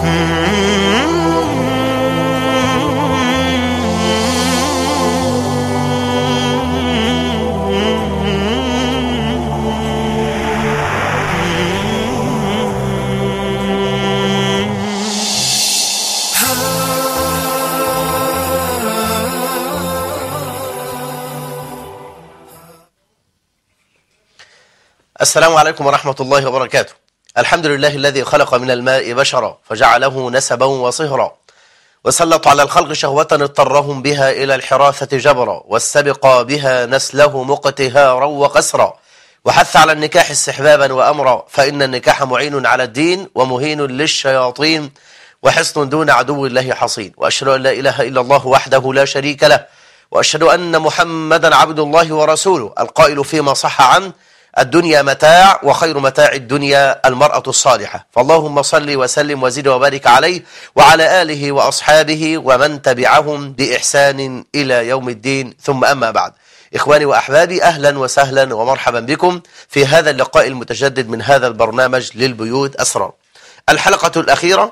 السلام عليكم ورحمة الله وبركاته الحمد لله الذي خلق من الماء بشرا فجعله نسبا وصهرا وسلط على الخلق شهوة اضطرهم بها إلى الحراثة جبرا والسبق بها نسله مقتهارا وقسرا وحث على النكاح استحبابا وأمرا فإن النكاح معين على الدين ومهين للشياطين وحصن دون عدو الله حصين وأشهد أن لا إله إلا الله وحده لا شريك له وأشهد أن محمدا عبد الله ورسوله القائل فيما صح عنه الدنيا متاع وخير متاع الدنيا المرأة الصالحة فاللهم صل وسلم وزد وبارك عليه وعلى آله وأصحابه ومن تبعهم بإحسان إلى يوم الدين ثم أما بعد إخواني وأحبابي أهلا وسهلا ومرحبا بكم في هذا اللقاء المتجدد من هذا البرنامج للبيوت أسرار الحلقة الأخيرة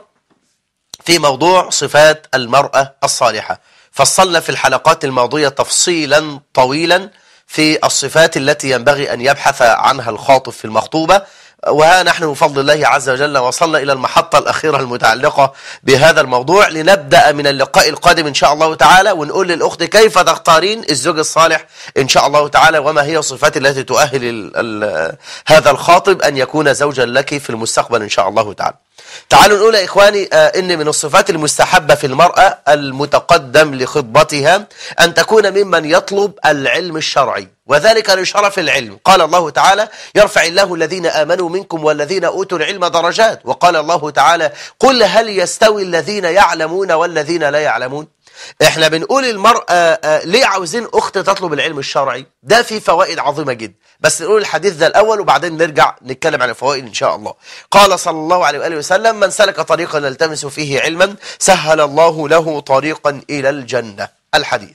في موضوع صفات المرأة الصالحة فصلنا في الحلقات الماضية تفصيلا طويلا في الصفات التي ينبغي أن يبحث عنها الخاطب في المخطوبة وها نحن بفضل الله عز وجل وصلنا إلى المحطة الأخيرة المتعلقة بهذا الموضوع لنبدأ من اللقاء القادم إن شاء الله تعالى ونقول للأخت كيف تختارين الزوج الصالح إن شاء الله تعالى وما هي الصفات التي تؤهل ال ال هذا الخاطب أن يكون زوجا لك في المستقبل إن شاء الله تعالى تعالوا نقول يا إخواني إن من الصفات المستحبة في المرأة المتقدم لخطبتها أن تكون ممن يطلب العلم الشرعي وذلك لشرف العلم قال الله تعالى يرفع الله الذين آمنوا منكم والذين أوتوا العلم درجات وقال الله تعالى قل هل يستوي الذين يعلمون والذين لا يعلمون احنا بنقول المرأة ليه عاوزين اخت تطلب العلم الشرعي ده فيه فوائد عظيمة جدا بس نقول الحديث ده الاول وبعدين نرجع نتكلم عن الفوائد ان شاء الله قال صلى الله عليه وآله وسلم من سلك طريقا يلتمس فيه علما سهل الله له طريقا الى الجنة الحديث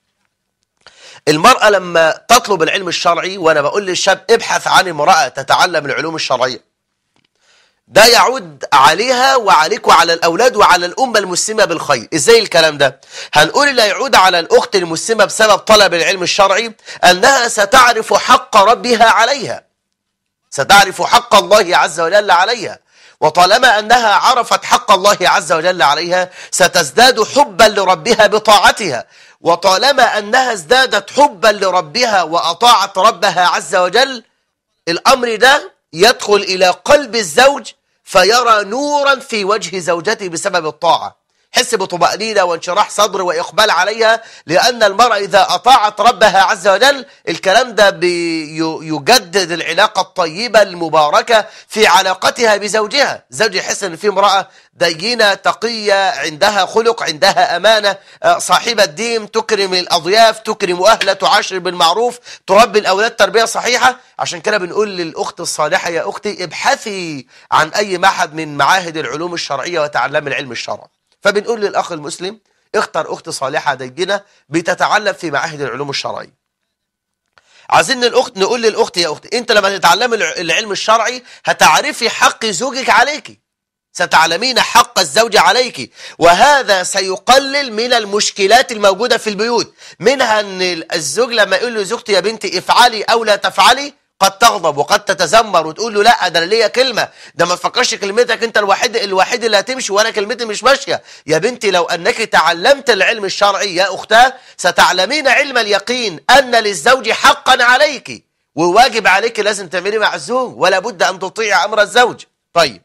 المرأة لما تطلب العلم الشرعي وانا بقول للشاب ابحث عن امرأة تتعلم العلوم الشرعية ده يعود عليها وعليك وعلى الأولاد وعلى الأمة المسلمة بالخير إزاي الكلام ده؟ هنقول اللي يعود على الأخت المسلمة بسبب طلب العلم الشرعي أنها ستعرف حق ربها عليها ستعرف حق الله عز وجل عليها وطالما أنها عرفت حق الله عز وجل عليها ستزداد حبا لربها بطاعتها وطالما أنها ازدادت حبا لربها وأطاعت ربها عز وجل الأمر ده يدخل إلى قلب الزوج فيرى نورا في وجه زوجته بسبب الطاعة حس بطمأنينة وانشراح صدر وإقبال عليها لأن المرأة إذا أطاعت ربها عز وجل الكلام ده بيجدد العلاقة الطيبة المباركة في علاقتها بزوجها زوج يحس أن في امرأة دينة تقية عندها خلق عندها أمانة صاحبة دين تكرم الأضياف تكرم أهلها تعاشر بالمعروف تربي الأولاد تربية صحيحة عشان كده بنقول للأخت الصالحة يا أختي ابحثي عن أي معهد من معاهد العلوم الشرعية وتعلم العلم الشرعي فبنقول للأخ المسلم اختر أخت صالحة دينة بتتعلم في معاهد العلوم الشرعية عايزين الأخت نقول للأخت يا أختي أنت لما تتعلم العلم الشرعي هتعرفي حق زوجك عليك ستعلمين حق الزوج عليك وهذا سيقلل من المشكلات الموجودة في البيوت منها أن الزوج لما يقول له زوجتي يا بنتي افعلي أو لا تفعلي قد تغضب وقد تتذمر وتقول له لا ده ليا كلمة ده ما تفكرش كلمتك انت الوحيد الوحيد اللي هتمشي وانا كلمتي مش ماشية يا بنتي لو انك تعلمت العلم الشرعي يا اختاه ستعلمين علم اليقين ان للزوج حقا عليك وواجب عليك لازم تعملي مع الزوج ولا بد ان تطيع امر الزوج طيب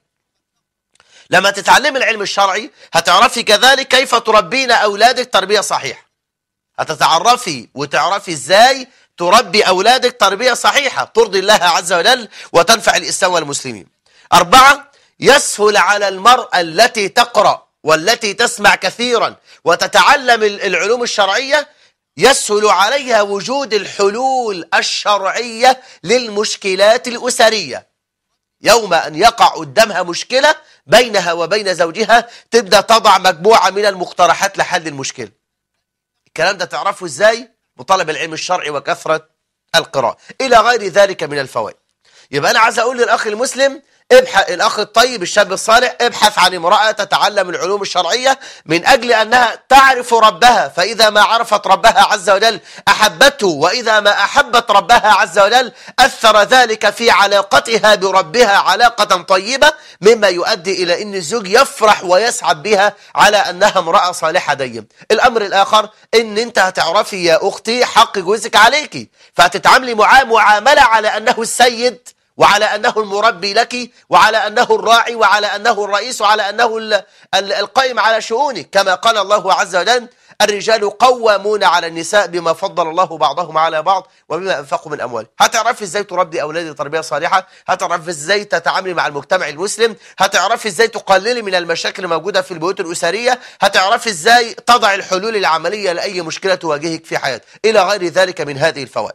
لما تتعلمي العلم الشرعي هتعرفي كذلك كيف تربين اولادك تربية صحيحة هتتعرفي وتعرفي ازاي تربي أولادك تربية صحيحة ترضي الله عز وجل وتنفع الإسلام والمسلمين أربعة يسهل على المرأة التي تقرأ والتي تسمع كثيرا وتتعلم العلوم الشرعية يسهل عليها وجود الحلول الشرعية للمشكلات الأسرية يوم أن يقع قدامها مشكلة بينها وبين زوجها تبدأ تضع مجموعة من المقترحات لحل المشكلة الكلام ده تعرفه ازاي؟ وطلب العلم الشرعي وكثرة القراءة إلى غير ذلك من الفوائد يبقى أنا عايز أقول للأخ المسلم ابحث الأخ الطيب الشاب الصالح ابحث عن امرأة تتعلم العلوم الشرعية من أجل أنها تعرف ربها فإذا ما عرفت ربها عز وجل أحبته وإذا ما أحبت ربها عز وجل أثر ذلك في علاقتها بربها علاقة طيبة مما يؤدي إلى أن الزوج يفرح ويسعد بها على أنها امرأة صالحة دايم الأمر الآخر أن أنت هتعرفي يا أختي حق جوزك عليك فهتتعاملي معاه معاملة على أنه السيد وعلى أنه المربي لك وعلى أنه الراعي وعلى أنه الرئيس وعلى أنه القائم على شؤونك كما قال الله عز وجل الرجال قوامون على النساء بما فضل الله بعضهم على بعض وبما أنفقوا من أموال هتعرفي إزاي تربي أولادي تربية صالحة هتعرفي إزاي تتعاملي مع المجتمع المسلم هتعرفي إزاي تقللي من المشاكل الموجودة في البيوت الأسرية هتعرفي إزاي تضع الحلول العملية لأي مشكلة تواجهك في حياتك إلى غير ذلك من هذه الفوائد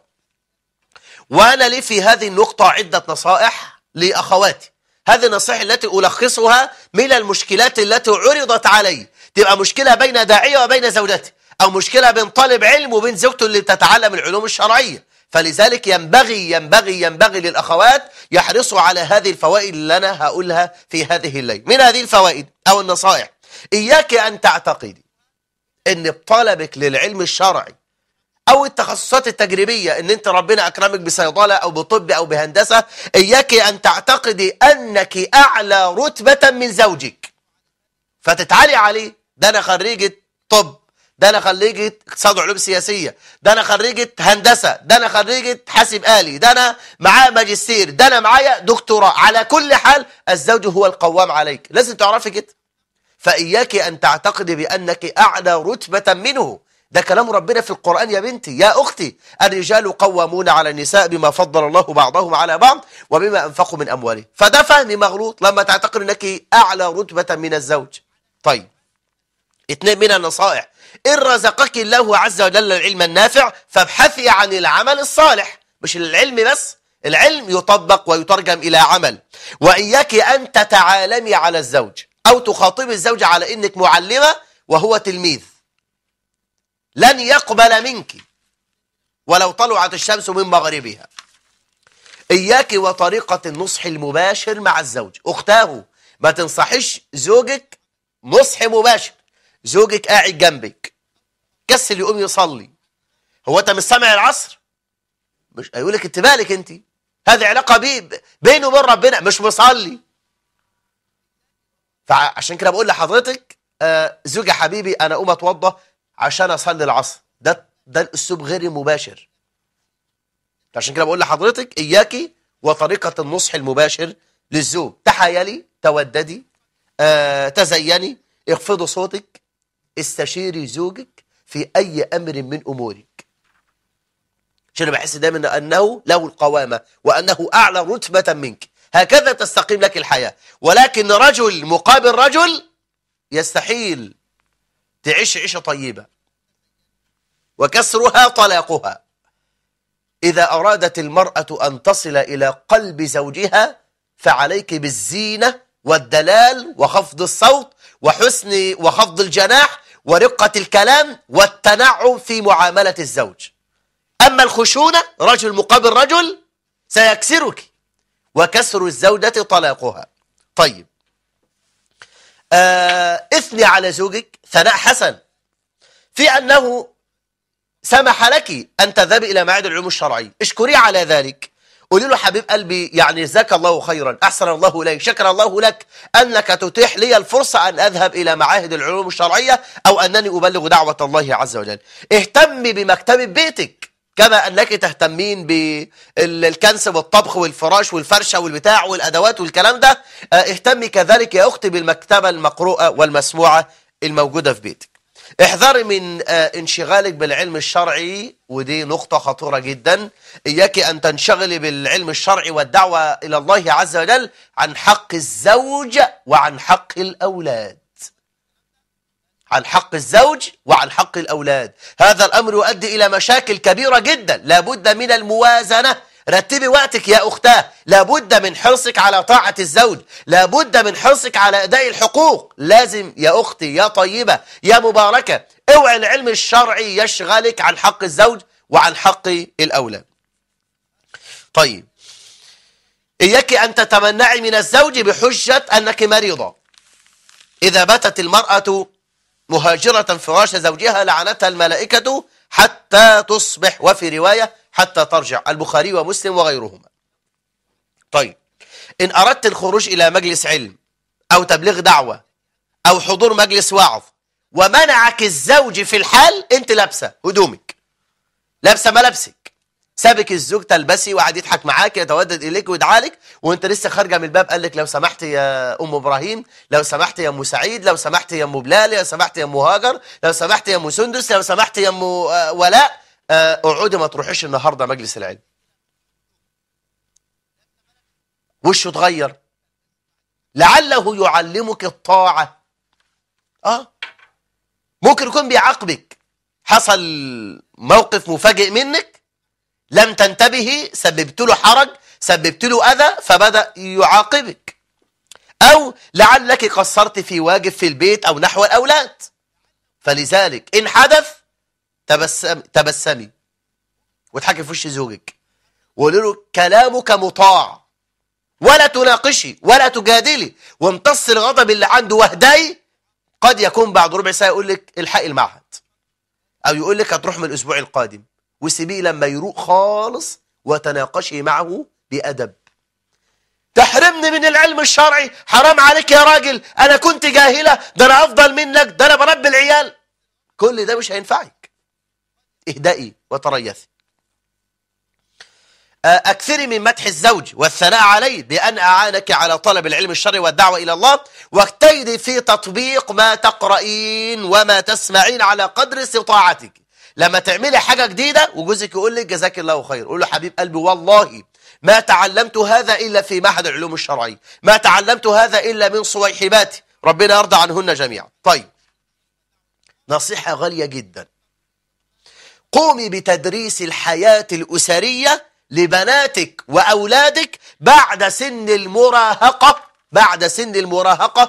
وأنا لي في هذه النقطة عدة نصائح لأخواتي هذه النصائح التي ألخصها من المشكلات التي عرضت علي تبقى مشكلة بين داعية وبين زوجته أو مشكلة بين طالب علم وبين زوجته اللي بتتعلم العلوم الشرعية فلذلك ينبغي ينبغي ينبغي للأخوات يحرصوا على هذه الفوائد اللي أنا هقولها في هذه الليل من هذه الفوائد أو النصائح إياك أن تعتقدي أن بطلبك للعلم الشرعي او التخصصات التجريبية ان انت ربنا اكرمك بصيدلة او بطب او بهندسة اياك ان تعتقدي انك اعلى رتبة من زوجك فتتعالي عليه ده انا خريجة طب ده انا خريجة اقتصاد وعلوم سياسية ده انا خريجة هندسة ده انا خريجة حاسب آلي ده انا معايا ماجستير ده انا معايا دكتوراه على كل حال الزوج هو القوام عليك لازم تعرفي كده فإياك أن تعتقدي بأنك أعلى رتبة منه ده كلام ربنا في القرآن يا بنتي يا أختي الرجال قوامون على النساء بما فضل الله بعضهم على بعض وبما أنفقوا من أموالهم فده فهم مغلوط لما تعتقد أنك أعلى رتبة من الزوج طيب اثنين من النصائح إن رزقك الله عز وجل العلم النافع فابحثي عن العمل الصالح مش العلم بس العلم يطبق ويترجم إلى عمل وإياك أن تتعالمي على الزوج أو تخاطبي الزوج على إنك معلمة وهو تلميذ لن يقبل منك ولو طلعت الشمس من مغربها إياك وطريقة النصح المباشر مع الزوج أختاه ما تنصحش زوجك نصح مباشر زوجك قاعد جنبك كسل يقوم يصلي هو انت مش سامع العصر مش هيقول لك انت بالك انت هذه علاقه بيه بينه وبين ربنا مش مصلي فعشان كده بقول لحضرتك آه زوجي حبيبي انا اقوم اتوضى عشان اصلي العصر ده ده الاسلوب غير المباشر عشان كده بقول لحضرتك اياكي وطريقه النصح المباشر للزوج تحايلي توددي آه تزيني اخفضي صوتك استشيري زوجك في اي امر من امورك عشان بحس دايما انه له القوامه وانه اعلى رتبه منك هكذا تستقيم لك الحياه ولكن رجل مقابل رجل يستحيل تعيش عيشة طيبة وكسرها طلاقها إذا أرادت المرأة أن تصل إلى قلب زوجها فعليك بالزينة والدلال وخفض الصوت وحسن وخفض الجناح ورقة الكلام والتنعم في معاملة الزوج أما الخشونة رجل مقابل رجل سيكسرك وكسر الزوجة طلاقها طيب آه اثني على زوجك ثناء حسن في أنه سمح لك أن تذهبي إلى معاد العلوم الشرعي اشكري على ذلك قولي له حبيب قلبي يعني جزاك الله خيرا أحسن الله إليك شكر الله لك أنك تتيح لي الفرصة أن أذهب إلى معاهد العلوم الشرعية أو أنني أبلغ دعوة الله عز وجل اهتمي بمكتبة بيتك كما أنك تهتمين بالكنس والطبخ والفراش والفرشة والبتاع والأدوات والكلام ده اهتمي كذلك يا أختي بالمكتبة المقروءة والمسموعة الموجودة في بيتك احذري من انشغالك بالعلم الشرعي ودي نقطة خطورة جدا إياك أن تنشغلي بالعلم الشرعي والدعوة إلى الله عز وجل عن حق الزوج وعن حق الأولاد عن حق الزوج وعن حق الأولاد هذا الأمر يؤدي إلى مشاكل كبيرة جدا لابد من الموازنة رتبي وقتك يا أختاه لابد من حرصك على طاعة الزوج لابد من حرصك على أداء الحقوق لازم يا أختي يا طيبة يا مباركة اوعي العلم الشرعي يشغلك عن حق الزوج وعن حق الأولاد طيب إياك أن تتمنعي من الزوج بحجة أنك مريضة إذا باتت المرأة مهاجرة فراش زوجها لعنتها الملائكة حتى تصبح وفي رواية حتى ترجع البخاري ومسلم وغيرهما طيب إن أردت الخروج إلى مجلس علم أو تبليغ دعوة أو حضور مجلس وعظ ومنعك الزوج في الحال أنت لابسة هدومك لابسة ملابسك سابك الزوج تلبسي وقعد يضحك معاك يتودد اليك ويدعى لك وانت لسه خارجه من الباب قال لك لو سمحت يا ام ابراهيم لو سمحت يا ام سعيد لو سمحت يا ام بلال لو سمحت يا ام هاجر لو سمحت يا ام سندس لو سمحت يا ام آه، ولاء آه، اقعدي ما تروحيش النهارده مجلس العلم وشه اتغير لعله يعلمك الطاعه اه ممكن يكون بيعاقبك حصل موقف مفاجئ منك لم تنتبهي سببت له حرج سببت له أذى فبدأ يعاقبك أو لعلك قصرت في واجب في البيت أو نحو الأولاد فلذلك إن حدث تبسم تبسمي وتحكي في وش زوجك وقولي له كلامك مطاع ولا تناقشي ولا تجادلي وامتص الغضب اللي عنده واهدي قد يكون بعد ربع ساعة يقول لك الحقي المعهد أو يقول لك هتروح من الأسبوع القادم وسيبيه لما يروق خالص وتناقشي معه بأدب تحرمني من العلم الشرعي حرام عليك يا راجل أنا كنت جاهلة ده أنا أفضل منك ده أنا بربي العيال كل ده مش هينفعك اهدئي وتريثي أكثري من مدح الزوج والثناء عليه بأن أعانك على طلب العلم الشرعي والدعوة إلى الله واجتهدي في تطبيق ما تقرأين وما تسمعين على قدر استطاعتك لما تعملي حاجة جديدة وجوزك يقول لك جزاك الله خير قول له حبيب قلبي والله ما تعلمت هذا إلا في معهد العلوم الشرعية ما تعلمت هذا إلا من صويحباتي ربنا يرضى عنهن جميعا طيب نصيحة غالية جدا قومي بتدريس الحياة الأسرية لبناتك وأولادك بعد سن المراهقة بعد سن المراهقة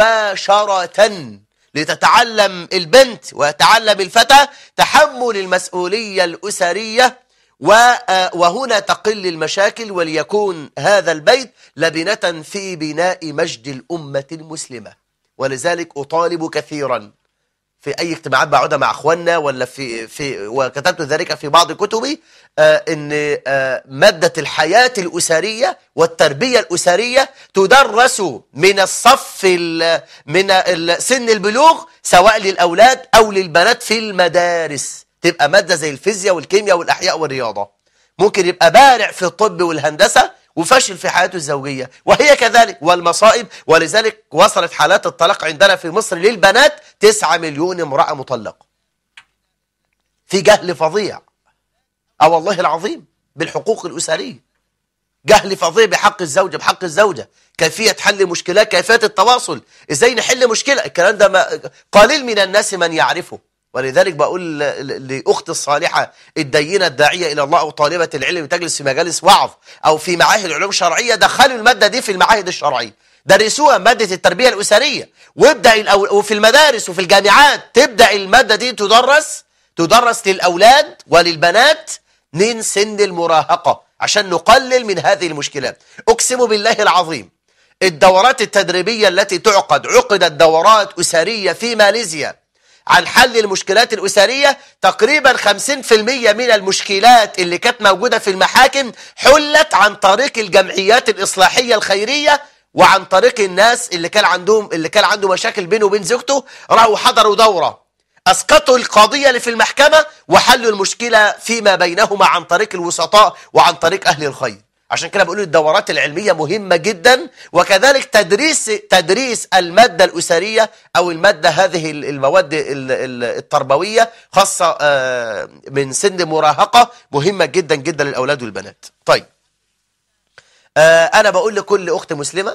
مباشرة لتتعلم البنت ويتعلم الفتى تحمل المسؤولية الأسرية وهنا تقل المشاكل وليكون هذا البيت لبنة في بناء مجد الأمة المسلمة ولذلك أطالب كثيرا في أي اجتماعات بقعدها مع أخواننا ولا في, في وكتبت ذلك في بعض كتبي آه إن آه مادة الحياة الأسرية والتربية الأسرية تدرس من الصف من سن البلوغ سواء للأولاد أو للبنات في المدارس تبقى مادة زي الفيزياء والكيمياء والأحياء والرياضة ممكن يبقى بارع في الطب والهندسة وفشل في حياته الزوجية وهي كذلك والمصائب ولذلك وصلت حالات الطلاق عندنا في مصر للبنات 9 مليون امرأة مطلقة في جهل فظيع أو والله العظيم بالحقوق الأسرية جهل فظيع بحق الزوجة بحق الزوجة كيفية حل مشكلات كيفية التواصل ازاي نحل مشكلة الكلام ده ما قليل من الناس من يعرفه ولذلك بقول لأخت الصالحة الدينة الداعية إلى الله أو طالبة العلم تجلس في مجالس وعظ أو في معاهد علوم شرعية دخلوا المادة دي في المعاهد الشرعية درسوها مادة التربية الأسرية وابدأ الأو... وفي المدارس وفي الجامعات تبدأ المادة دي تدرس تدرس للأولاد وللبنات من سن المراهقة عشان نقلل من هذه المشكلات أقسم بالله العظيم الدورات التدريبية التي تعقد عقدت دورات أسرية في ماليزيا عن حل المشكلات الأسرية تقريبا 50% من المشكلات اللي كانت موجودة في المحاكم حلت عن طريق الجمعيات الإصلاحية الخيرية وعن طريق الناس اللي كان عندهم اللي كان عنده مشاكل بينه وبين زوجته راحوا حضروا دورة أسقطوا القضية اللي في المحكمة وحلوا المشكلة فيما بينهما عن طريق الوسطاء وعن طريق أهل الخير عشان كده بقول الدورات العلمية مهمة جدا وكذلك تدريس تدريس المادة الأسرية أو المادة هذه المواد التربوية خاصة من سن مراهقة مهمة جدا جدا للأولاد والبنات طيب أنا بقول لكل أخت مسلمة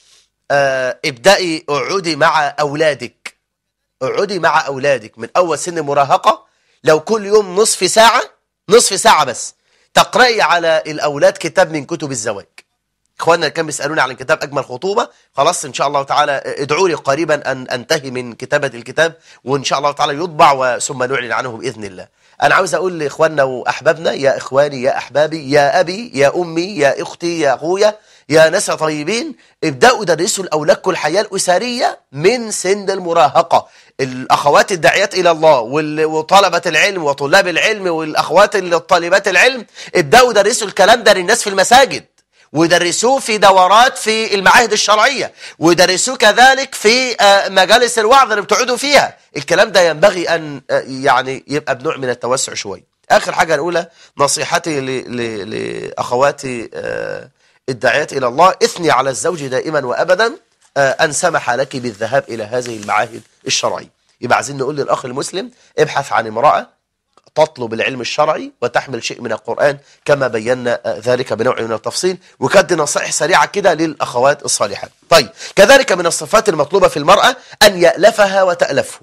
ابدأي اقعدي مع أولادك اقعدي مع أولادك من أول سن مراهقة لو كل يوم نصف ساعة نصف ساعة بس تقرأي على الأولاد كتاب من كتب الزواج إخواننا اللي كانوا بيسألوني عن كتاب أجمل خطوبة خلاص إن شاء الله تعالى ادعوا لي قريبا أن أنتهي من كتابة الكتاب وإن شاء الله تعالى يطبع ثم نعلن عنه بإذن الله أنا عاوز أقول لإخواننا وأحبابنا يا إخواني يا أحبابي يا أبي يا أمي يا أختي يا أخويا يا ناس يا طيبين ابدأوا درسوا الأولادكم الحياة الأسرية من سن المراهقة الأخوات الداعيات إلى الله وال- وطلبة العلم وطلاب العلم والأخوات الطالبات العلم ابدأوا درسوا الكلام ده للناس في المساجد ودرسوه في دورات في المعاهد الشرعية ودرسوه كذلك في آه، مجالس الوعظ اللي بتقعدوا فيها الكلام ده ينبغي أن آه، يعني يبقى بنوع من التوسع شوية آخر حاجة نقولها نصيحتي ل- ل- لأخواتي آه، الداعيات إلى الله اثني على الزوج دائما وأبدا آه، أن سمح لك بالذهاب إلى هذه المعاهد الشرعية يبقى عايزين نقول للأخ المسلم ابحث عن امرأة تطلب العلم الشرعي وتحمل شيء من القرآن كما بينا آه، ذلك بنوع من التفصيل وكد نصائح سريعة كده للأخوات الصالحات طيب كذلك من الصفات المطلوبة في المرأة أن يألفها وتألفه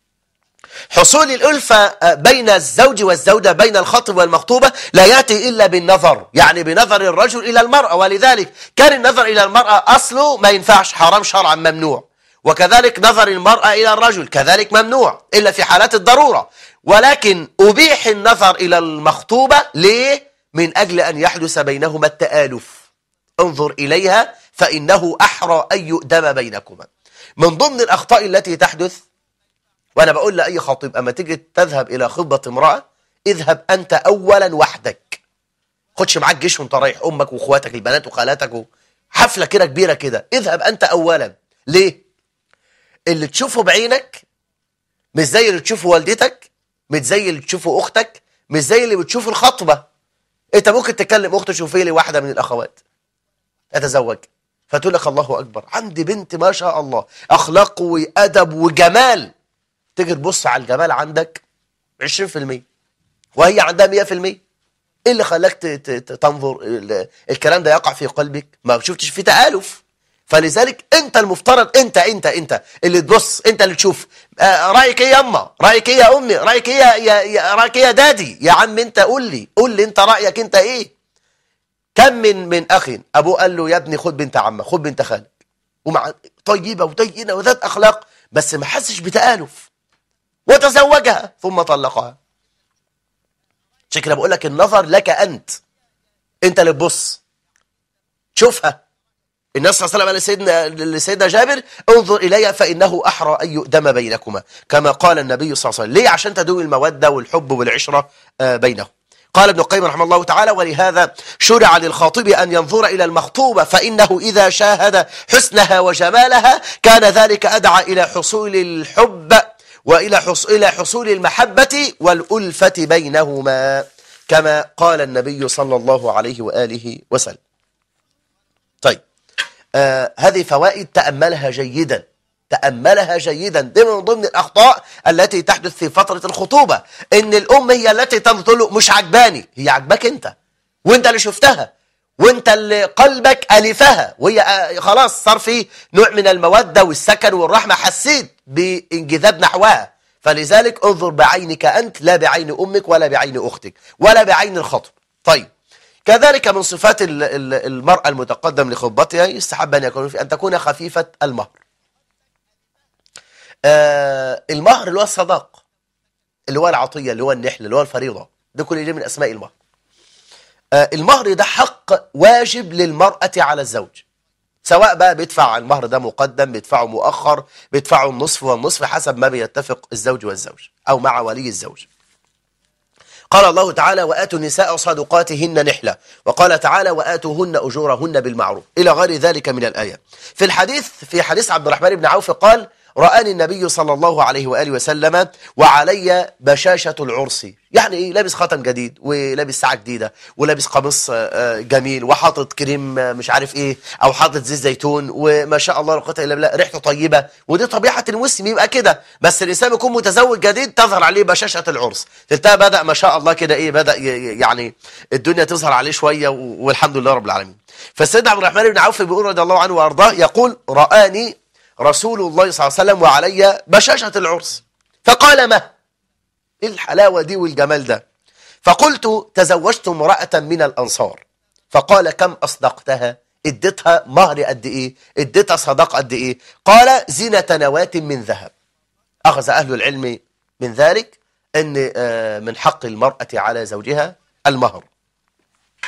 حصول الألفة آه، بين الزوج والزوجة بين الخطب والمخطوبة لا يأتي إلا بالنظر يعني بنظر الرجل إلى المرأة ولذلك كان النظر إلى المرأة أصله ما ينفعش حرام شرعا ممنوع وكذلك نظر المرأة إلى الرجل كذلك ممنوع إلا في حالات الضرورة ولكن أبيح النظر إلى المخطوبة ليه؟ من أجل أن يحدث بينهما التآلف انظر إليها فإنه أحرى أن يؤدم بينكما من ضمن الأخطاء التي تحدث وأنا بقول لأي خطيب أما تيجي تذهب إلى خطبة امرأة اذهب أنت أولا وحدك خدش معاك جيش وانت رايح أمك وأخواتك البنات وخالاتك و- حفلة كده كبيرة كده اذهب أنت أولا ليه؟ اللي تشوفه بعينك مش زي اللي تشوفه والدتك مش زي اللي تشوفه أختك مش زي اللي بتشوفه الخطبة انت ممكن تكلم أخت شوفي لي واحدة من الأخوات أتزوج فتقول لك الله أكبر عندي بنت ما شاء الله أخلاق وأدب وجمال تيجي تبص على الجمال عندك 20% وهي عندها 100% ايه اللي خلاك ت- ت- ت- تنظر ال- الكلام ده يقع في قلبك ما شفتش فيه تآلف فلذلك انت المفترض انت انت انت اللي تبص انت اللي تشوف آه رايك ايه يا اما رايك ايه يا امي رايك ايه يا, يا, يا رايك ايه يا دادي يا عم انت قول لي قول لي انت رايك انت ايه كم من من اخ ابوه قال له يا ابني خد بنت عمك خد بنت خالك ومع طيبه ودينه وذات اخلاق بس ما حسش بتآلف وتزوجها ثم طلقها عشان كده بقول لك النظر لك انت انت اللي تبص شوفها النبي صلى الله عليه وسلم قال لسيدنا لسيدنا جابر انظر الي فانه احرى ان يؤدم بينكما كما قال النبي صلى الله عليه وسلم ليه عشان تدوم الموده والحب والعشره آه، بينهم قال ابن القيم رحمه الله تعالى ولهذا شرع للخاطب أن ينظر إلى المخطوبة فإنه إذا شاهد حسنها وجمالها كان ذلك أدعى إلى حصول الحب وإلى حص... إلى حصول المحبة والألفة بينهما كما قال النبي صلى الله عليه وآله وسلم طيب آه هذه فوائد تأملها جيدا تأملها جيدا دي من ضمن الأخطاء التي تحدث في فترة الخطوبة إن الأم هي التي تنظر له مش عجباني هي عجبك أنت وأنت اللي شفتها وانت اللي قلبك ألفها وهي آه، خلاص صار في نوع من المودة والسكن والرحمة حسيت بانجذاب نحوها فلذلك انظر بعينك أنت لا بعين أمك ولا بعين أختك ولا بعين الخطب طيب كذلك من صفات ال- ال- المرأة المتقدم لخطبتها يستحب أن يكون في أن تكون خفيفة المهر آه المهر اللي هو الصداق اللي هو العطية اللي هو النحل اللي هو الفريضة ده كل ده من أسماء المهر آه المهر ده حق واجب للمرأة على الزوج سواء بقى بيدفع المهر ده مقدم بيدفعه مؤخر بيدفعه النصف والنصف حسب ما بيتفق الزوج والزوج أو مع ولي الزوج قال الله تعالى وآتوا النساء صدقاتهن نحلة وقال تعالى وآتوهن أجورهن بالمعروف إلى غير ذلك من الآية في الحديث في حديث عبد الرحمن بن عوف قال رآني النبي صلى الله عليه وآله وسلم وعلي بشاشة العرس يعني إيه لابس خاتم جديد ولابس ساعة جديدة ولابس قميص آه، آه، جميل وحاطط كريم آه، مش عارف إيه أو حاطط زيت زيتون وما شاء الله لا قوة إلا بالله ريحته طيبة ودي طبيعة المسلم يبقى كده بس الإنسان يكون متزوج جديد تظهر عليه بشاشة العرس تلتها بدأ ما شاء الله كده إيه بدأ ي- ي- يعني الدنيا تظهر عليه شوية و- والحمد لله رب العالمين فالسيدنا عبد الرحمن بن عوف بيقول رضي الله عنه وأرضاه يقول رآني رسول الله صلى الله عليه وسلم وعلي بشاشة العرس فقال ما ايه الحلاوة دي والجمال ده فقلت تزوجت امرأة من الأنصار فقال كم أصدقتها اديتها مهر قد ايه اديتها صداق قد ايه قال زينة نواة من ذهب أخذ أهل العلم من ذلك أن آه، من حق المرأة على زوجها المهر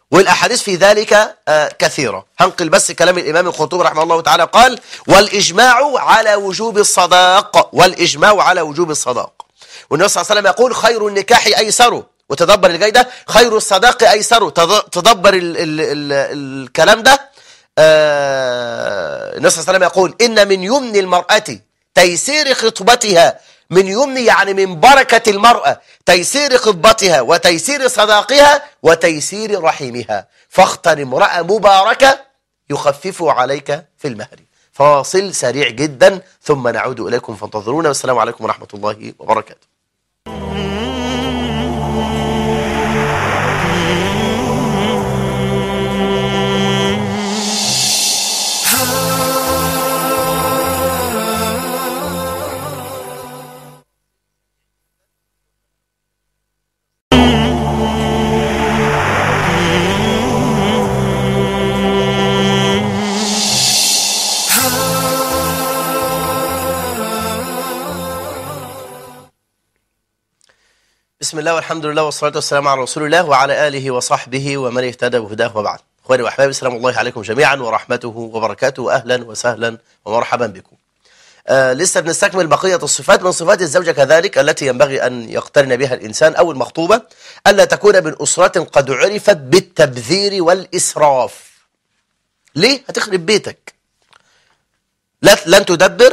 والأحاديث في ذلك آه، كثيرة هنقل بس كلام الإمام الخطوب رحمه الله تعالى قال والإجماع على وجوب الصداق والإجماع على وجوب الصداق والنبي صلى الله عليه وسلم يقول خير النكاح أيسر وتدبر اللي جاي ده خير الصداق أيسر تض- تدبر ال ال ال الكلام ده آه، النبي صلى الله عليه وسلم يقول إن من يمن المرأة تيسير خطبتها من يمن يعني من بركة المرأة تيسير خطبتها وتيسير صداقها وتيسير رحمها فاختر امرأة مباركة يخفف عليك في المهر فواصل سريع جدا ثم نعود إليكم فانتظرونا والسلام عليكم ورحمة الله وبركاته بسم الله والحمد لله والصلاة والسلام على رسول الله وعلى آله وصحبه ومن اهتدى بهداه وبعد اخواني واحبابي سلام الله عليكم جميعا ورحمته وبركاته اهلا وسهلا ومرحبا بكم آه لسه بنستكمل بقية الصفات من صفات الزوجة كذلك التي ينبغي أن يقترن بها الإنسان أو المخطوبة ألا تكون من أسرة قد عرفت بالتبذير والإسراف ليه؟ هتخرب بيتك لا- لن تدبر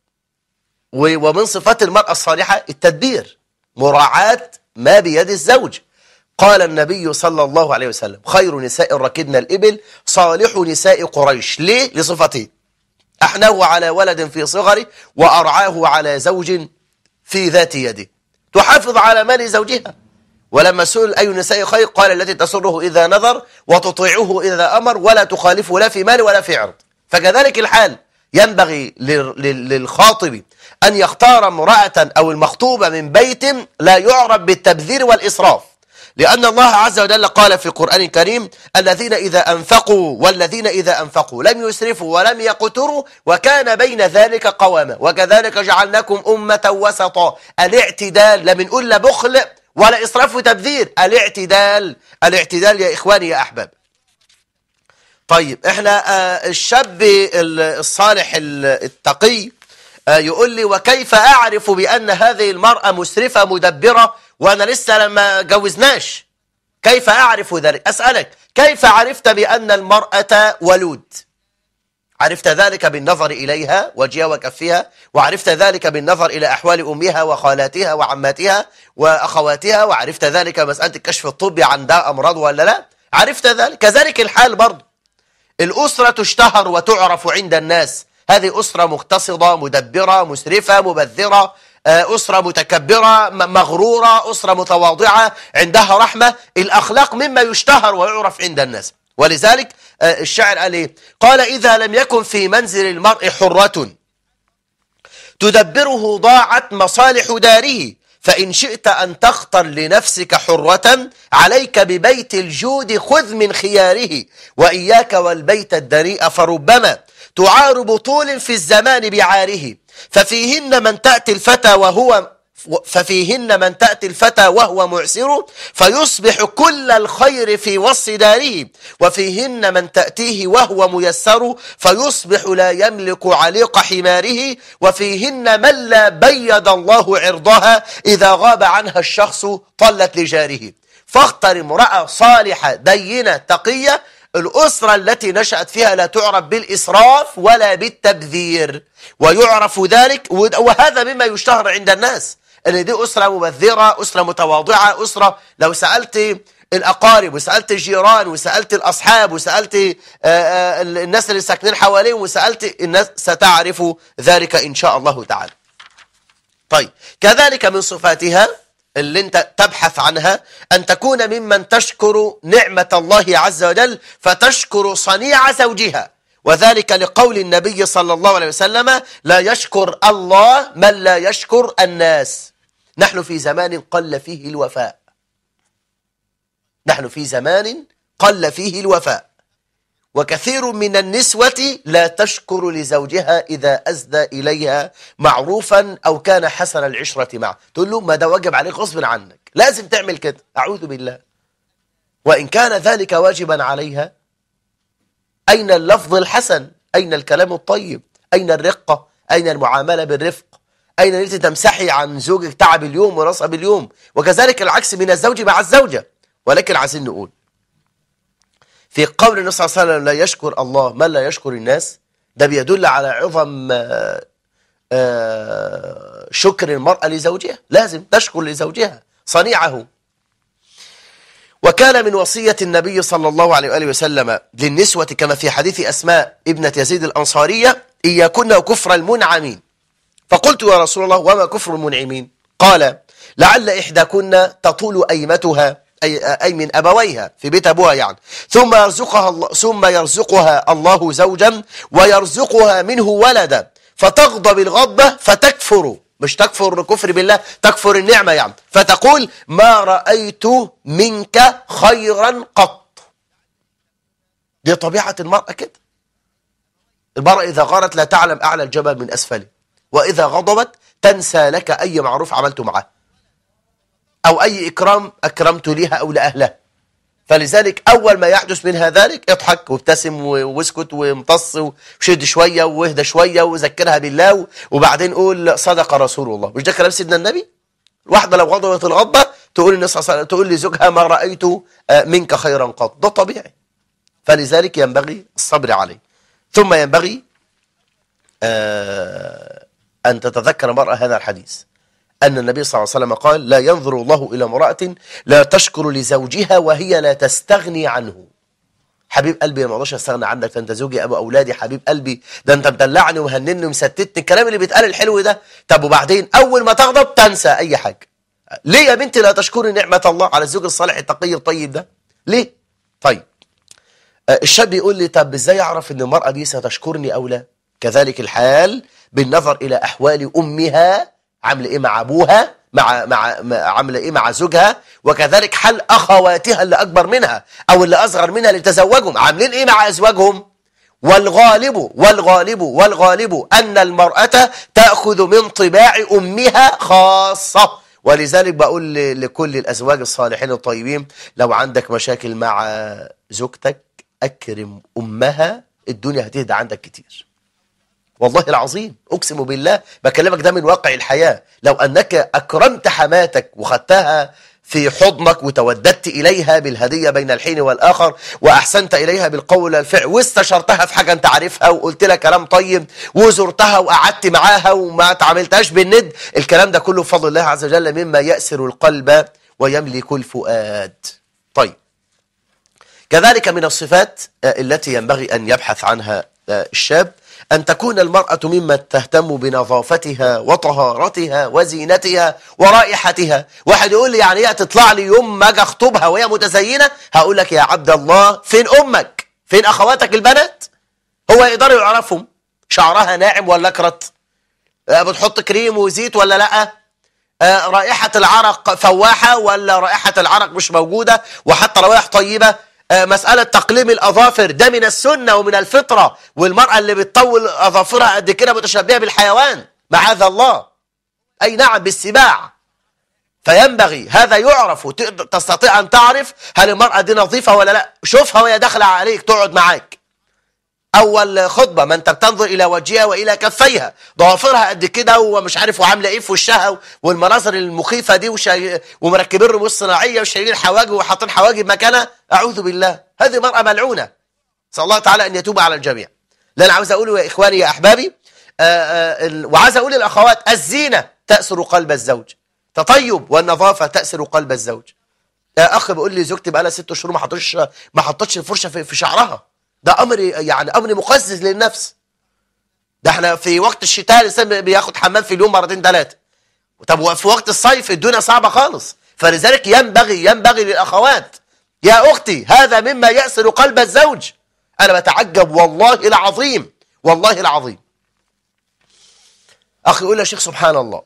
و- ومن صفات المرأة الصالحة التدبير مراعاة ما بيد الزوج قال النبي صلى الله عليه وسلم خير نساء ركبنا الإبل صالح نساء قريش ليه؟ لصفته أحناه على ولد في صغره وأرعاه على زوج في ذات يده تحافظ على مال زوجها ولما سئل أي النساء خير قال التي تسره إذا نظر وتطيعه إذا أمر ولا تخالفه لا في مال ولا في عرض فكذلك الحال ينبغي لل- لل- للخاطب أن يختار امرأة أو المخطوبة من بيت لا يعرف بالتبذير والإسراف لأن الله عز وجل قال في القرآن الكريم الذين إذا أنفقوا والذين إذا أنفقوا لم يسرفوا ولم يقتروا وكان بين ذلك قواما وكذلك جعلناكم أمة وسطا الاعتدال لا بنقول لا بخل ولا إسراف وتبذير الاعتدال الاعتدال يا إخواني يا أحباب طيب احنا آه، الشاب ال- الصالح ال- التقي آه، يقول لي وكيف أعرف بأن هذه المرأة مسرفة مدبرة وأنا لسه لما جوزناش كيف أعرف ذلك أسألك كيف عرفت بأن المرأة ولود عرفت ذلك بالنظر إليها وجهها وكفها وعرفت ذلك بالنظر إلى أحوال أمها وخالاتها وعماتها وأخواتها وعرفت ذلك مسألة الكشف الطبي عندها أمراض ولا لا عرفت ذلك كذلك الحال برضه الأسرة تشتهر وتعرف عند الناس هذه أسرة مقتصدة مدبرة مسرفة مبذرة آه، أسرة متكبرة م- مغرورة أسرة متواضعة عندها رحمة الأخلاق مما يشتهر ويعرف عند الناس ولذلك آه، الشاعر قال إيه قال إذا لم يكن في منزل المرء حرة تدبره ضاعت مصالح داره فإن شئت أن تختر لنفسك حرة عليك ببيت الجود خذ من خياره وإياك والبيت الدنيء فربما تعار بطول في الزمان بعاره ففيهن من تأتي الفتى وهو ففيهن من تأتي الفتى وهو معسر فيصبح كل الخير في وص داره وفيهن من تأتيه وهو ميسر فيصبح لا يملك عليق حماره وفيهن من لا بيد الله عرضها إذا غاب عنها الشخص طلت لجاره فاختر امرأة صالحة دينة تقية الأسرة التي نشأت فيها لا تعرف بالإسراف ولا بالتبذير ويعرف ذلك وهذا مما يشتهر عند الناس ان دي أسرة مبذرة أسرة متواضعة أسرة لو سألت الأقارب وسألت الجيران وسألت الأصحاب وسألت آه، آه، الناس اللي ساكنين حواليهم وسألت الناس ستعرف ذلك إن شاء الله تعالى طيب كذلك من صفاتها اللي انت تبحث عنها أن تكون ممن تشكر نعمة الله عز وجل فتشكر صنيع زوجها وذلك لقول النبي صلى الله عليه وسلم لا يشكر الله من لا يشكر الناس نحن في زمان قل فيه الوفاء نحن في زمان قل فيه الوفاء وكثير من النسوة لا تشكر لزوجها إذا أسدى إليها معروفا أو كان حسن العشرة معه تقول له ما ده واجب عليك غصب عنك لازم تعمل كده أعوذ بالله وإن كان ذلك واجبا عليها أين اللفظ الحسن أين الكلام الطيب أين الرقة أين المعاملة بالرفق أين أنت تمسحي عن زوجك تعب اليوم ونصب اليوم وكذلك العكس من الزوج مع الزوجة ولكن عايزين نقول في قول النبي صلى الله عليه وسلم لا يشكر الله من لا يشكر الناس ده بيدل على عظم آه، آه، شكر المرأة لزوجها لازم تشكر لزوجها صنيعه وكان من وصية النبي صلى الله عليه وآله وسلم للنسوة كما في حديث أسماء ابنة يزيد الأنصارية إياكن وكفر المنعمين فقلت يا رسول الله وما كفر المنعمين قال لعل إحداكن تطول أيمتها أي, أي من أبويها في بيت أبوها يعني ثم يرزقها الله ثم يرزقها الله زوجا ويرزقها منه ولدا فتغضب الغضبة فتكفر مش تكفر كفر بالله تكفر النعمة يعني فتقول ما رأيت منك خيرا قط دي طبيعة المرأة كده المرأة إذا غارت لا تعلم أعلى الجبل من أسفله وإذا غضبت تنسى لك أي معروف عملته معه أو أي إكرام أكرمت لها أو لأهلها فلذلك أول ما يحدث منها ذلك اضحك وابتسم واسكت وامتص وشد شوية واهدى شوية وذكرها بالله وبعدين قول صدق رسول الله مش ده كلام سيدنا النبي واحدة لو غضبت الغضبة تقول النبي صلى الله عليه وسلم تقول لزوجها ما رأيت منك خيرا قط ده طبيعي فلذلك ينبغي الصبر عليه ثم ينبغي أن تتذكر المرأة هذا الحديث أن النبي صلى الله عليه وسلم قال لا ينظر الله إلى امرأة لا تشكر لزوجها وهي لا تستغني عنه حبيب قلبي ما اقدرش استغنى عنك ده انت زوجي ابو اولادي حبيب قلبي ده انت مدلعني ومهنني ومستتني الكلام اللي بيتقال الحلو ده طب وبعدين اول ما تغضب تنسى اي حاجه ليه يا بنتي لا تشكري نعمه الله على الزوج الصالح التقي الطيب ده ليه طيب الشاب يقول لي طب ازاي اعرف ان المراه دي ستشكرني او لا كذلك الحال بالنظر الى احوال امها عامله ايه مع ابوها مع مع عامله ايه مع زوجها وكذلك حال اخواتها اللي اكبر منها او اللي اصغر منها اللي تزوجهم عاملين ايه مع ازواجهم والغالب والغالب والغالب ان المراه تاخذ من طباع امها خاصه ولذلك بقول لكل الازواج الصالحين الطيبين لو عندك مشاكل مع زوجتك اكرم امها الدنيا هتهدى عندك كتير والله العظيم أقسم بالله بكلمك ده من واقع الحياة لو أنك أكرمت حماتك وخدتها في حضنك وتوددت إليها بالهدية بين الحين والآخر وأحسنت إليها بالقول والفعل واستشرتها في حاجة أنت عارفها وقلت لها كلام طيب وزرتها وقعدت معاها وما تعاملتهاش بالند الكلام ده كله بفضل الله عز وجل مما يأسر القلب ويملك الفؤاد طيب كذلك من الصفات التي ينبغي أن يبحث عنها الشاب أن تكون المرأة ممن تهتم بنظافتها وطهارتها وزينتها ورائحتها واحد يقول لي يعني هي تطلع لي يوم ما اجي اخطبها وهي متزينة هقول لك يا عبد الله فين أمك فين أخواتك البنات هو يقدروا يعرفهم شعرها ناعم ولا كرت بتحط كريم وزيت ولا لا رائحة العرق فواحة ولا رائحة العرق مش موجودة وحتى روائح طيبة مسألة تقليم الأظافر ده من السنة ومن الفطرة والمرأة اللي بتطول أظافرها قد كده متشبهة بالحيوان معاذ الله أي نعم بالسباع فينبغي هذا يعرف تستطيع أن تعرف هل المرأة دي نظيفة ولا لا شوفها وهي داخلة عليك تقعد معاك أول خطبة ما أنت بتنظر إلى وجهها وإلى كفيها ضوافرها قد كده ومش عارف وعاملة إيه في وشها والمناظر المخيفة دي وشي... ومركبين رموز صناعية وشايلين حواجب وحاطين حواجب مكانها أعوذ بالله هذه مرأة ملعونة صلى الله تعالى أن يتوب على الجميع لا أنا عاوز أقوله يا إخواني يا أحبابي آآ آآ وعاوز أقول للأخوات الزينة تأسر قلب الزوج تطيب والنظافة تأسر قلب الزوج يا أخ بيقول لي زوجتي بقى لها ست شهور ما حطتش ما حطتش الفرشة في, في شعرها ده امر يعني امر مقزز للنفس ده احنا في وقت الشتاء الانسان بياخد حمام في اليوم مرتين ثلاثه طب وفي وقت الصيف الدنيا صعبه خالص فلذلك ينبغي ينبغي للاخوات يا اختي هذا مما يأسر قلب الزوج انا بتعجب والله العظيم والله العظيم اخي يقول يا شيخ سبحان الله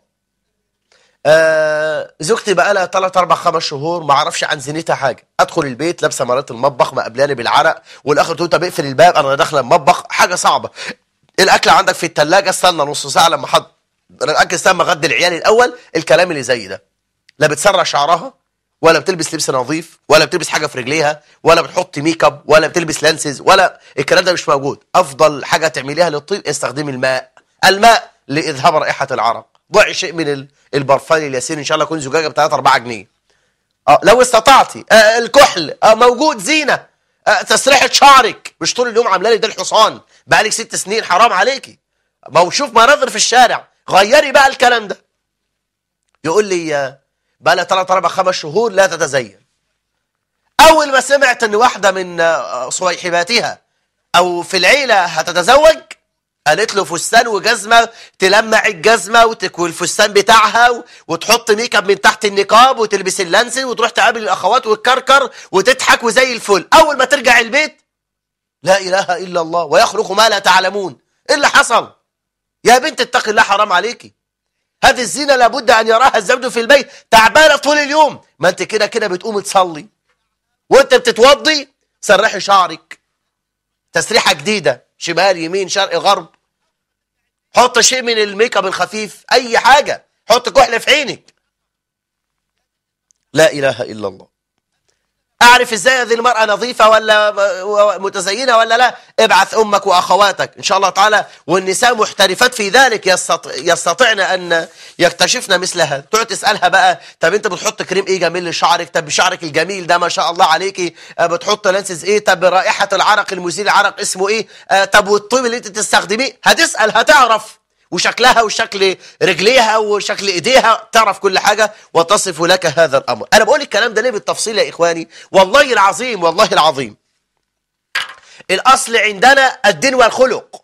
آه زوجتي بقى لها 3 4 5 شهور ما اعرفش عن زينتها حاجه ادخل البيت لابسه مرات المطبخ مقبلاني بالعرق والاخر تقول طب اقفل الباب انا داخله المطبخ حاجه صعبه الاكل عندك في الثلاجه استنى نص ساعه لما حط الاكل استنى غد العيال الاول الكلام اللي زي ده لا بتسرع شعرها ولا بتلبس لبس نظيف ولا بتلبس حاجه في رجليها ولا بتحط ميك اب ولا بتلبس لانسز ولا الكلام ده مش موجود افضل حاجه تعمليها للطيب استخدمي الماء الماء لاذهاب رائحه العرق ضعي شيء من ال- البرفان الياسين ان شاء الله يكون زجاجه ب 3 4 جنيه اه لو استطعتي آه الكحل آه موجود زينه آه تسريحه شعرك مش طول اليوم عامله لي ده الحصان بقالك ست سنين حرام عليكي ما هو شوف مناظر في الشارع غيري بقى الكلام ده يقول لي آه، بقى لها 3 4 5 شهور لا تتزين اول ما سمعت ان واحده من آه، صويحباتها او في العيله هتتزوج قالت له فستان وجزمه تلمع الجزمه وتكوي الفستان بتاعها و- وتحط ميك اب من تحت النقاب وتلبس اللانسن وتروح تقابل الاخوات وتكركر وتضحك وزي الفل اول ما ترجع البيت لا اله الا الله ويخلق ما لا تعلمون ايه اللي حصل يا بنت اتق الله حرام عليكي هذه الزينه لابد ان يراها الزوج في البيت تعبانه طول اليوم ما انت كده كده بتقوم تصلي وانت بتتوضي سرحي شعرك تسريحه جديده شمال يمين شرق غرب حط شيء من الميك اب الخفيف اي حاجه حط كحل في عينك لا اله الا الله اعرف ازاي هذه المراه نظيفه ولا م- متزينه ولا لا ابعث امك واخواتك ان شاء الله تعالى والنساء محترفات في ذلك يستط... يستطعن ان يكتشفن مثل هذا تقعد تسالها بقى طب انت بتحط كريم ايه جميل لشعرك طب شعرك الجميل ده ما شاء الله عليكي آه، بتحط لانسز ايه طب رائحه العرق المزيل العرق اسمه ايه آه، طب والطيب اللي انت تستخدميه هتسال هتعرف وشكلها وشكل رجليها وشكل ايديها تعرف كل حاجة وتصف لك هذا الامر انا بقول الكلام ده ليه بالتفصيل يا اخواني والله العظيم والله العظيم الاصل عندنا الدين والخلق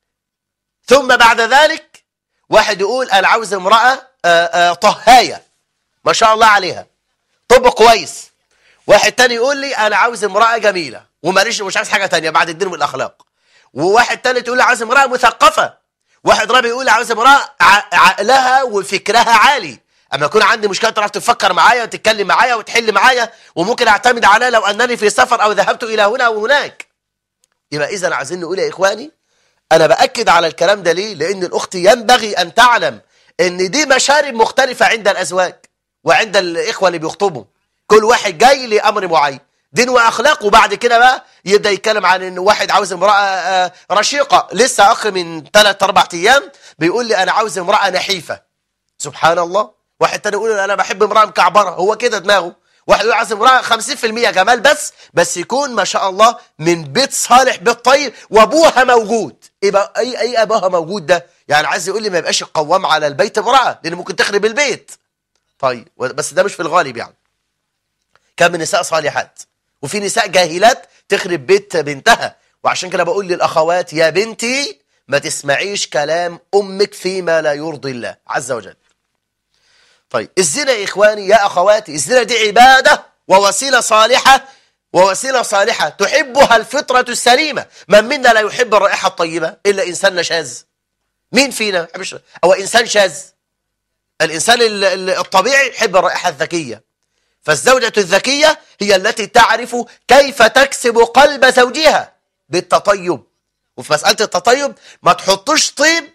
ثم بعد ذلك واحد يقول انا عاوز امرأة آه، آه، طهاية ما شاء الله عليها طب كويس واحد تاني يقول لي انا عاوز امرأة جميلة وماليش مش عايز حاجة تانية بعد الدين والاخلاق وواحد تالت يقول لي عاوز امرأة مثقفة واحد رابع يقول لي عاوز امرأة ع- عقلها وفكرها عالي اما يكون عندي مشكلة تعرف تفكر معايا وتتكلم معايا وتحل معايا وممكن اعتمد عليها لو انني في سفر او ذهبت الى هنا او هناك يبقى اذا عايزين نقول يا اخواني انا باكد على الكلام ده ليه لان الاخت ينبغي ان تعلم ان دي مشارب مختلفة عند الازواج وعند الاخوة اللي بيخطبوا كل واحد جاي لامر معين دين واخلاق وبعد كده بقى يبدا يتكلم عن ان واحد عاوز امراه آه، رشيقه لسه اخ من 3 4 ايام بيقول لي انا عاوز امراه نحيفه سبحان الله واحد تاني يقول انا بحب امراه مكعبره هو كده دماغه واحد يقول عايز امراه 50% جمال بس بس يكون ما شاء الله من بيت صالح بيت طيب وابوها موجود ايه بقى اي اي ابوها موجود ده يعني عايز يقول لي ما يبقاش القوام على البيت امراه لان ممكن تخرب البيت طيب بس ده مش في الغالب يعني كان من نساء صالحات وفي نساء جاهلات تخرب بيت بنتها وعشان كده بقول للأخوات يا بنتي ما تسمعيش كلام أمك فيما لا يرضي الله عز وجل طيب الزنا يا إخواني يا أخواتي الزنا دي عبادة ووسيلة صالحة ووسيلة صالحة تحبها الفطرة السليمة من منا لا يحب الرائحة الطيبة إلا إنسان شاذ مين فينا ما يحبش- هو إنسان شاذ الإنسان ال- ال- الطبيعي يحب الرائحة الذكية فالزوجة الذكية هي التي تعرف كيف تكسب قلب زوجها بالتطيب وفي مسألة التطيب ما تحطش طيب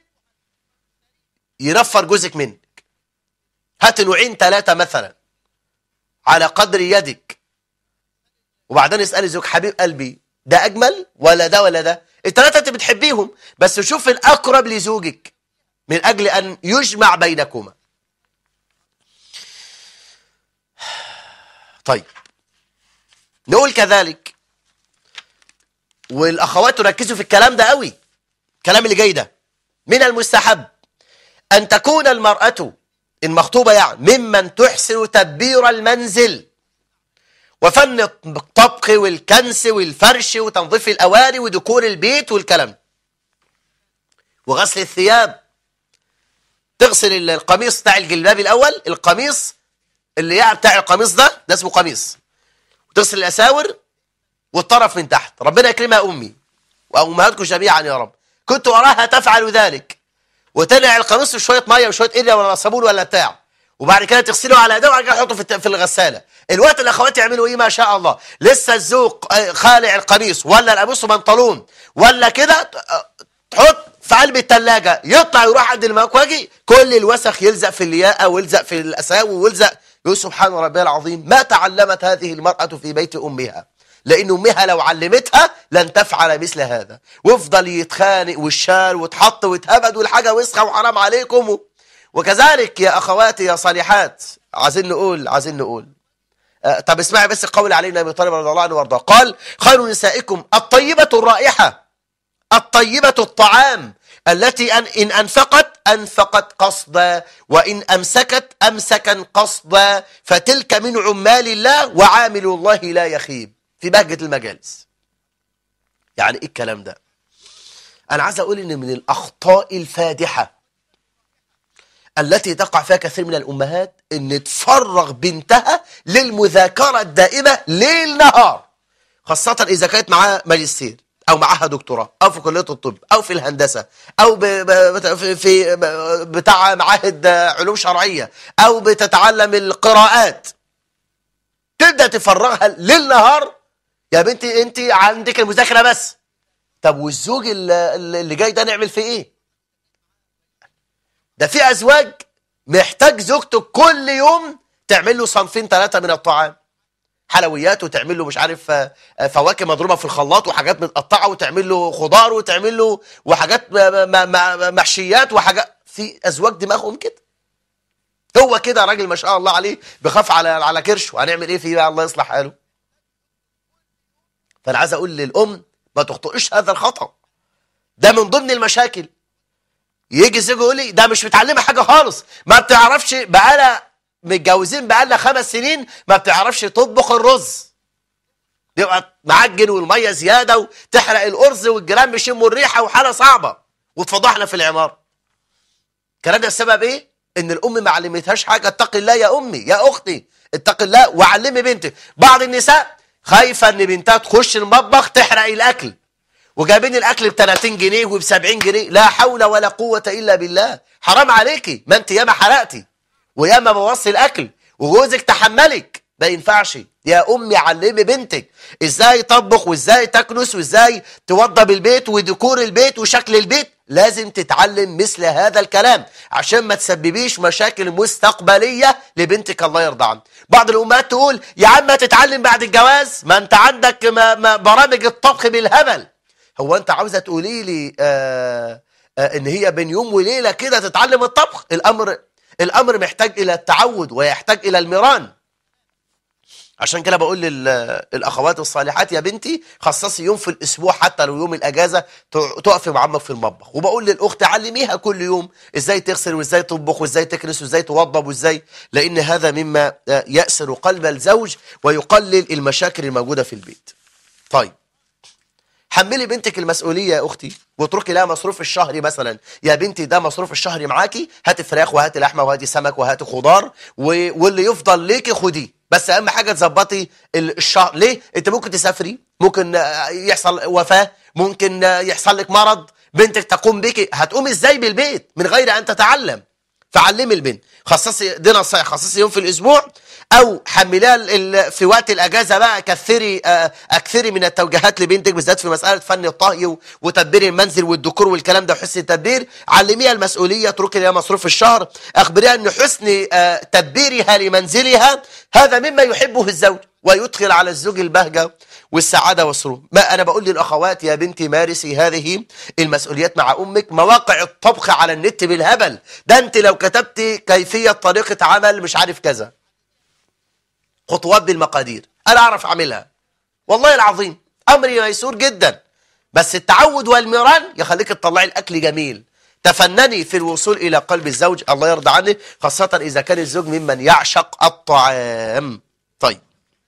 ينفر جوزك منك هات نوعين ثلاثة مثلا على قدر يدك وبعدين اسألي زوج حبيب قلبي ده أجمل ولا ده ولا ده الثلاثة انت بتحبيهم بس شوف الأقرب لزوجك من أجل أن يجمع بينكما طيب نقول كذلك والاخوات تركزوا في الكلام ده قوي الكلام اللي جاي ده من المستحب ان تكون المرأة المخطوبة يعني ممن تحسن تدبير المنزل وفن الطبخ والكنس والفرش وتنظيف الاواني وديكور البيت والكلام ده. وغسل الثياب تغسل القميص بتاع الجلباب الاول القميص اللي يعني بتاع القميص ده ده اسمه قميص وتغسل الاساور والطرف من تحت ربنا يكرمها امي وامهاتكم جميعا يا رب كنت اراها تفعل ذلك وتنقع القميص في شويه ميه وشويه قله ولا صابون ولا بتاع وبعد كده تغسله على ايديه وبعد كده تحطه في الت- في الغساله الوقت الاخوات يعملوا ايه ما شاء الله لسه الذوق آه، خالع القميص ولا القميص بنطلون ولا كده ت- آه، تحط في قلب الثلاجه يطلع يروح عند المكواجي كل الوسخ يلزق في اللياقه ويلزق في الاساوي ويلزق يقول سبحان ربي العظيم ما تعلمت هذه المرأة في بيت أمها لأن أمها لو علمتها لن تفعل مثل هذا وافضل يتخانق والشال وتحط وتهبد والحاجة وسخة وحرام عليكم وكذلك يا أخواتي يا صالحات عايزين نقول عايزين نقول آه طب اسمعي بس القول علينا ابي طالب رضي الله عنه وارضاه قال خير نسائكم الطيبة الرائحة الطيبة الطعام التي أن إن أنفقت أنفقت قصدا وإن أمسكت أمسكا قصدا فتلك من عمال الله وعامل الله لا يخيب في بهجة المجالس يعني إيه الكلام ده أنا عايز أقول إن من الأخطاء الفادحة التي تقع فيها كثير من الأمهات إن تفرغ بنتها للمذاكرة الدائمة ليل نهار خاصة إذا كانت معاها ماجستير أو معاها دكتوراه أو في كلية الطب أو في الهندسة أو ب... ب... في... في بتاع معاهد علوم شرعية أو بتتعلم القراءات تبدأ تفرغها ليل نهار يا بنتي أنت عندك المذاكرة بس طب والزوج اللي, اللي جاي ده نعمل فيه إيه؟ ده في أزواج محتاج زوجته كل يوم تعمل له صنفين ثلاثة من الطعام حلويات وتعمل له مش عارف فواكه مضروبه في الخلاط وحاجات متقطعه وتعمل له خضار وتعمل له وحاجات محشيات وحاجات في ازواج دماغهم كده هو كده راجل ما شاء الله عليه بخاف على على كرشه هنعمل ايه فيه بقى الله يصلح حاله فانا عايز اقول للام ما تخطئش هذا الخطا ده من ضمن المشاكل يجي زوجه يقول لي ده مش متعلمه حاجه خالص ما بتعرفش بقالها متجوزين بقالنا خمس سنين ما بتعرفش تطبخ الرز يبقى معجن والميه زياده وتحرق الارز والجيران بيشموا الريحه وحاله صعبه وتفضحنا في العماره الكلام ده السبب ايه ان الام ما علمتهاش حاجه اتق الله يا امي يا اختي اتق الله وعلمي بنتك بعض النساء خايفه ان بنتها تخش المطبخ تحرق الاكل وجايبين الاكل ب 30 جنيه وب 70 جنيه لا حول ولا قوه الا بالله حرام عليكي ما انت ياما حرقتي وياما بوصي الاكل وجوزك تحملك ما ينفعش يا امي علمي بنتك ازاي تطبخ وازاي تكنس وازاي توضب البيت وديكور البيت وشكل البيت لازم تتعلم مثل هذا الكلام عشان ما تسببيش مشاكل مستقبليه لبنتك الله يرضى عنها بعض الامهات تقول يا عم تتعلم بعد الجواز ما انت عندك ما ما برامج الطبخ بالهبل هو انت عاوزه تقولي لي آه آه ان هي بين يوم وليله كده تتعلم الطبخ الامر الأمر محتاج إلى التعود ويحتاج إلى المران عشان كده بقول للأخوات الصالحات يا بنتي خصصي يوم في الأسبوع حتى لو يوم الأجازة تقفي مع عمك في المطبخ وبقول للأخت علميها كل يوم إزاي تغسل وإزاي تطبخ وإزاي تكنس وإزاي توضب وإزاي لأن هذا مما يأسر قلب الزوج ويقلل المشاكل الموجودة في البيت طيب حملي بنتك المسؤولية يا أختي واتركي لها مصروف الشهري مثلا يا بنتي ده مصروف الشهري معاكي هاتي فراخ وهاتي لحمة وهاتي سمك وهاتي خضار و... واللي يفضل ليكي خديه بس أهم حاجة تظبطي الشهر ليه؟ أنت ممكن تسافري ممكن يحصل وفاة ممكن يحصل لك مرض بنتك تقوم بك هتقوم ازاي بالبيت من غير أن تتعلم فعلمي البنت خصصي دي نصائح خصصي يوم في الأسبوع او حملها في وقت الاجازه بقى كثري اكثري من التوجيهات لبنتك بالذات في مساله فن الطهي وتدبير المنزل والديكور والكلام ده وحسن التدبير علميها المسؤوليه اتركي لها مصروف الشهر اخبريها ان حسن تدبيرها لمنزلها هذا مما يحبه الزوج ويدخل على الزوج البهجه والسعاده والسرور ما انا بقول للاخوات يا بنتي مارسي هذه المسؤوليات مع امك مواقع الطبخ على النت بالهبل ده انت لو كتبتي كيفيه طريقه عمل مش عارف كذا خطوات بالمقادير انا اعرف اعملها والله العظيم امري ميسور جدا بس التعود والمران يخليك تطلعي الاكل جميل تفنني في الوصول الى قلب الزوج الله يرضى عنه خاصه اذا كان الزوج ممن يعشق الطعام طيب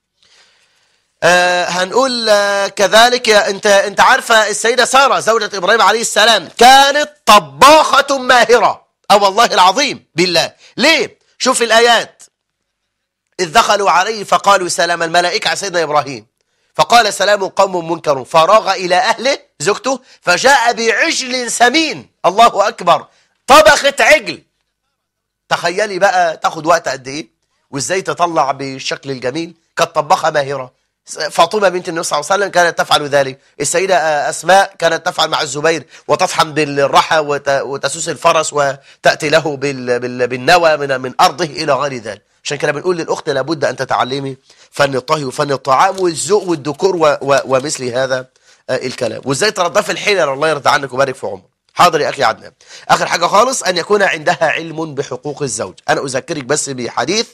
آه هنقول آه كذلك انت انت عارفه السيده ساره زوجة ابراهيم عليه السلام كانت طباخه ماهره اه والله العظيم بالله ليه شوف الايات إذ دخلوا عليه فقالوا سلام الملائكة على سيدنا إبراهيم فقال سلام قوم منكر فراغ إلى أهله زوجته فجاء بعجل سمين الله أكبر طبخت عجل تخيلي بقى تاخد وقت قد إيه وإزاي تطلع بالشكل الجميل كانت طباخة ماهرة فاطمة بنت النبي صلى الله عليه وسلم كانت تفعل ذلك السيدة أسماء كانت تفعل مع الزبير وتطحن بالرحى وتسوس الفرس وتأتي له بالنوى من, من أرضه إلى غير ذلك عشان كده بنقول للأخت لابد أن تتعلمي فن الطهي وفن الطعام والذوق والديكور و... و... ومثل هذا آه، الكلام وازاي تنظفي الحلل الله يرضى عنك ويبارك في عمرك حاضر يا أخي عدنان آخر حاجة خالص أن يكون عندها علم بحقوق الزوج أنا أذكرك بس بحديث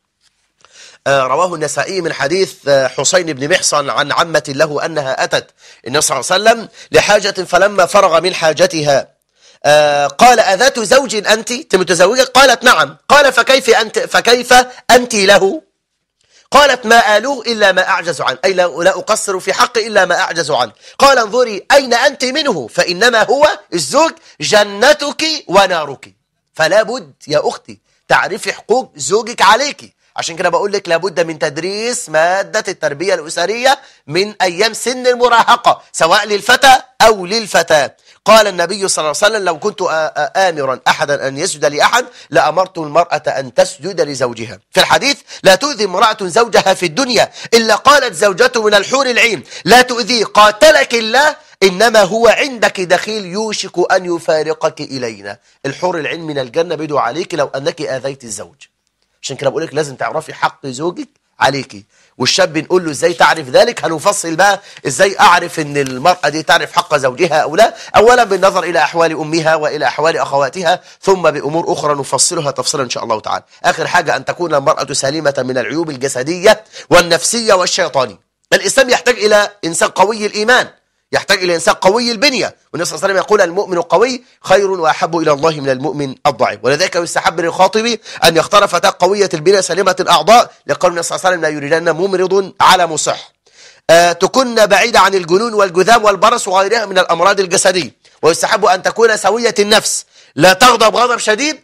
آه، رواه النسائي من حديث آه، حسين بن محصن عن عمة له أنها أتت النبي صلى الله عليه وسلم لحاجة فلما فرغ من حاجتها آه، قال أذات زوج أنت أنت متزوجة قالت نعم قال فكيف أنت, فكيف أنت له قالت ما آلوه إلا ما أعجز عنه أي لا, لا أقصر في حق إلا ما أعجز عنه قال انظري أين أنت منه فإنما هو الزوج جنتك ونارك فلا بد يا أختي تعرفي حقوق زوجك عليك عشان كده بقول لك لابد من تدريس مادة التربية الأسرية من أيام سن المراهقة سواء للفتى أو للفتاة قال النبي صلى الله عليه وسلم لو كنت آمرا أحدا أن يسجد لأحد لأمرت المرأة أن تسجد لزوجها في الحديث لا تؤذي امرأة زوجها في الدنيا إلا قالت زوجته من الحور العين لا تؤذي قاتلك الله إنما هو عندك دخيل يوشك أن يفارقك إلينا الحور العين من الجنة بدو عليك لو أنك آذيت الزوج عشان كده بقول لك لازم تعرفي حق زوجك عليكي والشاب نقول له ازاي تعرف ذلك هنفصل بقى ازاي اعرف ان المرأة دي تعرف حق زوجها او لا اولا بالنظر الى احوال امها والى احوال اخواتها ثم بامور اخرى نفصلها تفصيلا ان شاء الله تعالى اخر حاجة ان تكون المرأة سليمة من العيوب الجسدية والنفسية والشيطانية الاسلام يحتاج الى انسان قوي الايمان يحتاج إلى إنسان قوي البنية والنبي صلى الله عليه وسلم يقول المؤمن القوي خير وأحب إلى الله من المؤمن الضعيف ولذلك يستحب للخاطب أن يختار فتاة قوية البنية سليمة الأعضاء لقول النبي صلى الله عليه وسلم لا يريدن ممرض على مصح آه تكن بعيدة عن الجنون والجذام والبرص وغيرها من الأمراض الجسدية ويستحب أن تكون سوية النفس لا تغضب غضب شديد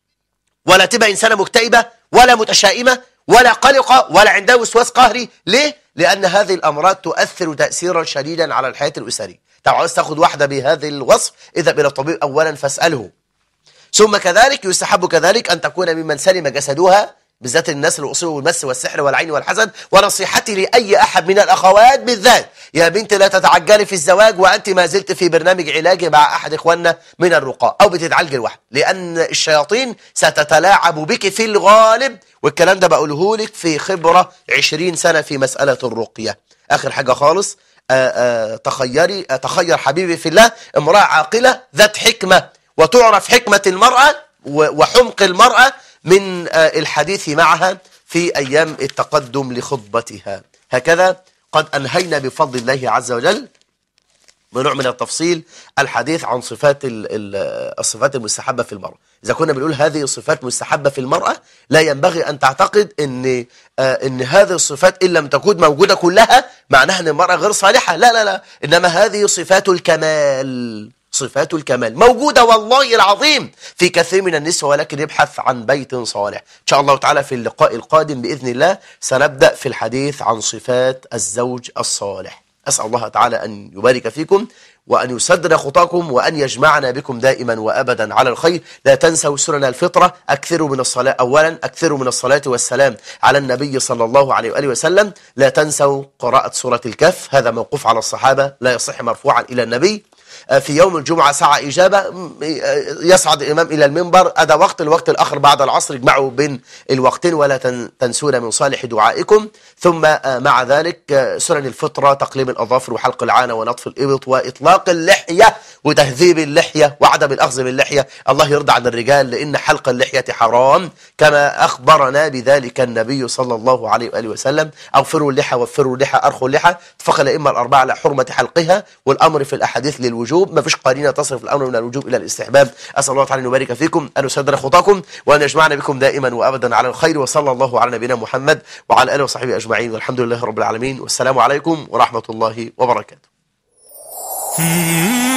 ولا تبقى إنسانة مكتئبة ولا متشائمة ولا قلقة ولا عندها وسواس قهري ليه؟ لأن هذه الأمراض تؤثر تأثيرا شديدا على الحياة الأسرية طب عاوز تاخد واحدة بهذه الوصف اذهب إلى الطبيب أولا فاسأله ثم كذلك يستحب كذلك أن تكون ممن سلم جسدها بالذات الناس اللي أصيبوا بالمس والسحر والعين والحزن ونصيحتي لأي أحد من الأخوات بالذات يا بنت لا تتعجلي في الزواج وأنت ما زلت في برنامج علاجي مع أحد إخواننا من الرقاء أو بتتعالجي لوحدك لأن الشياطين ستتلاعب بك في الغالب والكلام ده بقوله لك في خبرة 20 سنة في مسألة الرقية آخر حاجة خالص آآ آآ تخيري تخير حبيبي في الله امرأة عاقلة ذات حكمة وتعرف حكمة المرأة وحمق المرأة من الحديث معها في أيام التقدم لخطبتها هكذا قد أنهينا بفضل الله عز وجل ونوع من التفصيل الحديث عن صفات الصفات المستحبة في المرأة إذا كنا بنقول هذه صفات مستحبة في المرأة لا ينبغي أن تعتقد أن, إن هذه الصفات إن لم تكون موجودة كلها معناها أن المرأة غير صالحة لا لا لا إنما هذه صفات الكمال صفات الكمال موجودة والله العظيم في كثير من النسوة ولكن يبحث عن بيت صالح إن شاء الله تعالى في اللقاء القادم بإذن الله سنبدأ في الحديث عن صفات الزوج الصالح أسأل الله تعالى أن يبارك فيكم وأن يسدد خطاكم وأن يجمعنا بكم دائما وأبدا على الخير لا تنسوا سنن الفطرة أكثروا من الصلاة أولا أكثروا من الصلاة والسلام على النبي صلى الله عليه وآله وسلم لا تنسوا قراءة سورة الكهف هذا موقوف على الصحابة لا يصح مرفوعا إلى النبي في يوم الجمعة ساعة إجابة يصعد الإمام إلى المنبر هذا وقت الوقت الآخر بعد العصر اجمعوا بين الوقتين ولا تنسون من صالح دعائكم ثم مع ذلك سنن الفطرة تقليم الأظافر وحلق العانة ونطف الإبط وإطلاق اللحية وتهذيب اللحية وعدم الأخذ باللحية الله يرضى عن الرجال لأن حلق اللحية حرام كما أخبرنا بذلك النبي صلى الله عليه وآله وسلم أغفروا اللحى وفروا اللحى أرخوا اللحى اتفق الأئمة الأربعة على حرمة حلقها والأمر في الأحاديث للوجوب ما فيش قرينة تصرف الأمر من الوجوب إلى الاستحباب أسأل الله تعالى أن يبارك فيكم أن يسدد خطاكم وأن يجمعنا بكم دائما وأبدا على الخير وصلى الله على نبينا محمد وعلى آله وصحبه أجمعين والحمد لله رب العالمين والسلام عليكم ورحمة الله وبركاته